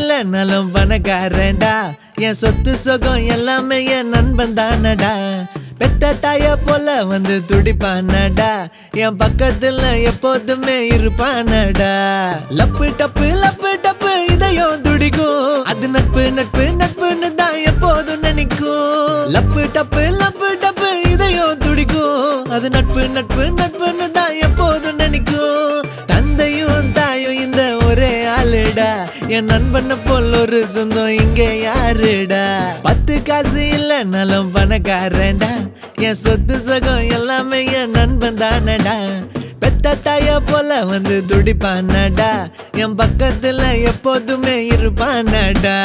இல்லைனாலும் பணக்காரன்டா என் சொத்து சுகம் எல்லாமே என் நண்பன் தானடா பெத்த தாய போல வந்து துடிப்பானடா என் பக்கத்துல எப்போதுமே இருப்பானடா லப்பு டப்பு லப்பு டப்பு இதயம் துடிக்கும் அது நட்பு நட்பு நட்புன்னு தான் எப்போதும் நினைக்கும் லப்பு டப்பு லப்பு டப்பு இதயம் துடிக்கும் அது நட்பு நட்பு நட்புன்னு தான் எப்போதும் நினைக்கும் தந்தையும் தாயும் இந்த ஒரே ஆளுடா என் நண்பனை போல் ஒரு சொந்தம் இங்க யாருடா பத்து காசு இல்லைனாலும் பணக்காரன்டா என் சொத்து சகம் எல்லாமே என் நண்பன் தானடா பெத்த தாய போல வந்து துடிப்பானடா என் பக்கத்துல எப்போதுமே இருப்பானடா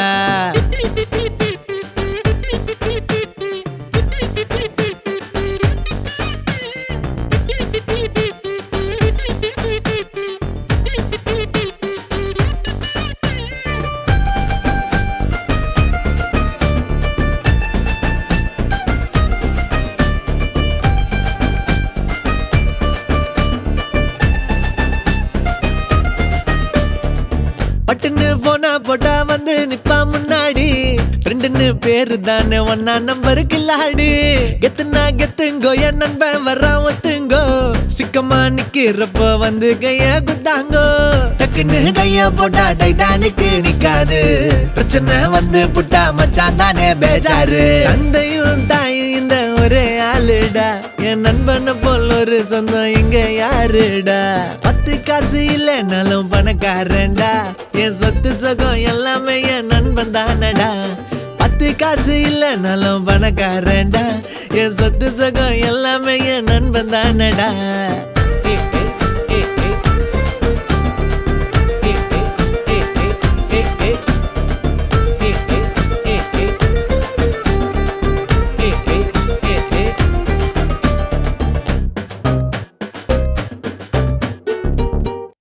பட்டுன்னு போனா போட்டா வந்து நிப்பா முன்னாடி ஃப்ரெண்டுன்னு பேரு தானே ஒன்னா நம்பரு கில்லாடி கெத்துனா கெத்துங்கோ என் நண்பன் வர்றான் ஒத்துங்கோ சிக்கமா நிக்கிறப்ப வந்து கைய குத்தாங்கோ டக்குன்னு கைய போட்டா டைட்டானிக்கு நிக்காது பிரச்சனை வந்து புட்டா மச்சான் தானே பேஜாரு தந்தையும் தாயும் இந்த ஒரே ஆளுடா என் நண்பனை போல் ஒரு சொந்தம் இங்க யாருடா பத்து காசு இல்லைனாலும் பணக்காரன்டா என் சொத்து சுகம் எல்லாமே என் நண்பன் தானடா பத்து காசு இல்லைனாலும் பணக்காரன்டா என் சொத்து சுகம் எல்லாமே என் நண்பன் தானடா